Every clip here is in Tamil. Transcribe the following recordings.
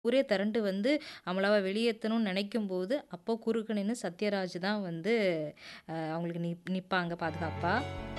ஊரே திரண்டு வந்து அமலாவ வெளியேத்தணும்னு நினைக்கும்போது, அப்போ குறுக்க நின்னு சத்யராஜ் தான் வந்து அ அவங்களுக்கு நிப் நிப்பாங்க பாதுகாப்பா.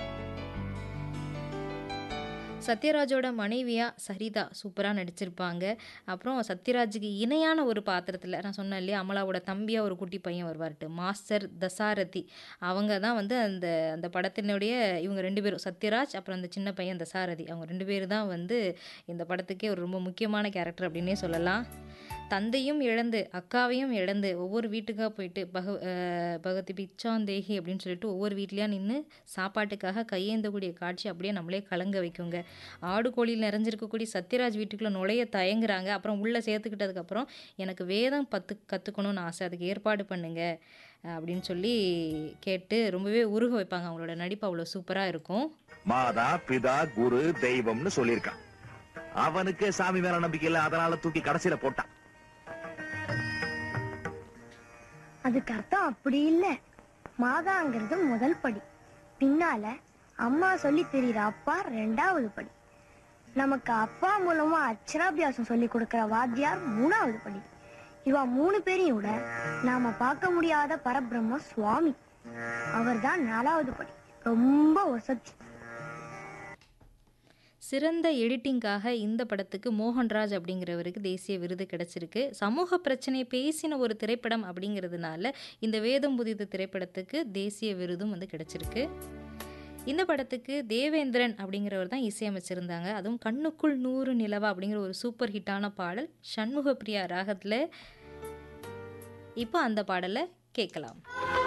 சத்யராஜோட மனைவியா சரிதா சூப்பரா நடிச்சிருப்பாங்க. அப்புறம் சத்யராஜுக்கு இணையான ஒரு பாத்திரத்தில நான் சொன்னேன் இல்லையா, அமலாவோட தம்பியா ஒரு குட்டி பையன் வருவார்ட்டு. மாஸ்டர் தசாரதி. அவங்க தான் வந்து அந்த அந்த படத்தினுடைய இவங்க 2 பேரும் சத்யராஜ், அப்புறம் அந்த சின்ன பையன் தசாரதி. அவங்க 2 பேரு தான் வந்து இந்த படத்துக்கே ஒரு ரொம்ப முக்கியமான கேரக்டர் அப்படின்னே சொல்லலாம். தந்தையும் இழந்து, அக்காவையும் இழந்து ஒவ்வொரு வீட்டுக்கா போயிட்டு பக அ பகதி பிச்சாந்தேகி அப்படின்னு சொல்லிட்டு ஒவ்வொரு வீட்லயா நின்னு சாப்பாட்டுக்காக கையேந்தக்கூடிய காட்சி அப்படியே நம்மளே கலங்க வைக்குங்க. ஆடு கோழியில் நிறைஞ்சிருக்கக்கூடிய சத்யராஜ் வீட்டுக்குள்ள நுழைய தயங்குறாங்க. அப்புறம் உள்ள சேர்த்துக்கிட்டதுக்கப்புறம், எனக்கு வேதம் பத்து கத்துக்கணும்னு ஆசை. அதுக்கு ஏற்பாடு பண்ணுங்க. அப்படின்னு சொல்லி கேட்டு ரொம்பவே உருக வைப்பாங்க. அவங்களோட நடிப்பு அவ்வளோ சூப்பரா இருக்கும். மாதா, பிதா, குரு, தெய்வம்னு சொல்லியிருக்கான். அவனுக்கு சாமி மேல நம்பிக்கை இல்ல அதனால தூக்கி கடைசியில போட்டான். அதுக்கு அர்த்தம் அப்படி இல்ல மாதாங்கிறது முதல் படி பின்னால அம்மா சொல்லி தெரியுற அப்பா ரெண்டாவது படி நமக்கு அப்பா மூலமா அக்ஷராபியாசம் சொல்லி கொடுக்கிற வாத்தியார் மூணாவது படி இவ மூணு பேரையும் விட நாம பார்க்க முடியாத பரபிரம்ம சுவாமி அவர்தான் நாலாவது படி ரொம்ப வசதி சிறந்த எடிட்டிங்காக இந்த படத்துக்கு மோகன்ராஜ் அப்படிங்கிறவருக்கு தேசிய விருது கிடைச்சிருக்கு. சமூக பிரச்சனைய பேசின ஒரு திரைப்படம் அப்படிங்கிறதுனால, இந்த வேதம் புதிது திரைப்படத்துக்கு தேசிய விருதும் வந்து கிடைச்சிருக்கு. இந்த படத்துக்கு தேவேந்திரன் அப்படிங்கிறவர் தான் இசையமைச்சிருந்தாங்க. அதுவும் கண்ணுக்குள் நூறு நிலவா அப்படிங்கிற ஒரு சூப்பர் ஹிட்டான பாடல். சண்முகப்பிரியா ராகத்தில இப்போ அந்த பாடல கேட்கலாம்.